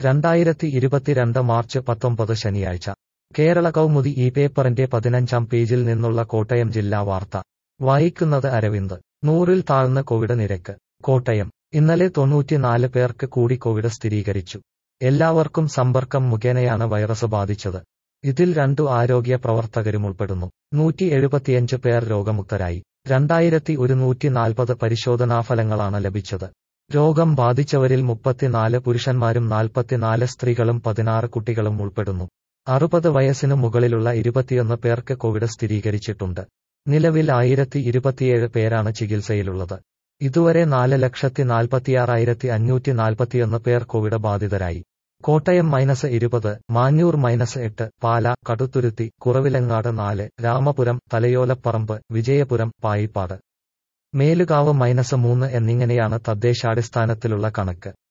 രണ്ടായിരത്തി ഇരുപത്തിരണ്ട് മാർച്ച് പത്തൊമ്പത് ശനിയാഴ്ച കേരള കൗമുദി ഈ പേപ്പറിന്റെ പതിനഞ്ചാം പേജിൽ നിന്നുള്ള കോട്ടയം ജില്ലാ വാർത്ത വായിക്കുന്നത് അരവിന്ദ് നൂറിൽ താഴ്ന്ന കോവിഡ് നിരക്ക് കോട്ടയം ഇന്നലെ തൊണ്ണൂറ്റിനാല് പേർക്ക് കൂടി കോവിഡ് സ്ഥിരീകരിച്ചു എല്ലാവർക്കും സമ്പർക്കം മുഖേനയാണ് വൈറസ് ബാധിച്ചത് ഇതിൽ രണ്ടു ആരോഗ്യ പ്രവർത്തകരും ഉൾപ്പെടുന്നു നൂറ്റി എഴുപത്തിയഞ്ച് പേർ രോഗമുക്തരായി രണ്ടായിരത്തി ഒരുന്നൂറ്റി നാൽപ്പത് പരിശോധനാഫലങ്ങളാണ് ലഭിച്ചത് രോഗം ബാധിച്ചവരിൽ മുപ്പത്തിനാല് പുരുഷന്മാരും നാൽപ്പത്തിനാല് സ്ത്രീകളും പതിനാറ് കുട്ടികളും ഉൾപ്പെടുന്നു അറുപത് വയസ്സിനു മുകളിലുള്ള ഇരുപത്തിയൊന്ന് പേർക്ക് കോവിഡ് സ്ഥിരീകരിച്ചിട്ടുണ്ട് നിലവിൽ ആയിരത്തി ഇരുപത്തിയേഴ് പേരാണ് ചികിത്സയിലുള്ളത് ഇതുവരെ നാല് ലക്ഷത്തി നാൽപ്പത്തിയാറായിരത്തി അഞ്ഞൂറ്റി നാൽപ്പത്തിയൊന്ന് പേർ കോവിഡ് ബാധിതരായി കോട്ടയം മൈനസ് ഇരുപത് മാഞ്ഞൂർ മൈനസ് എട്ട് പാല കടുത്തുരുത്തി കുറവിലങ്ങാട് നാല് രാമപുരം തലയോലപ്പറമ്പ് വിജയപുരം പായിപ്പാട് മേലുകാവ് മൈനസ് മൂന്ന് എന്നിങ്ങനെയാണ് തദ്ദേശാടിസ്ഥാനത്തിലുള്ള കണക്ക്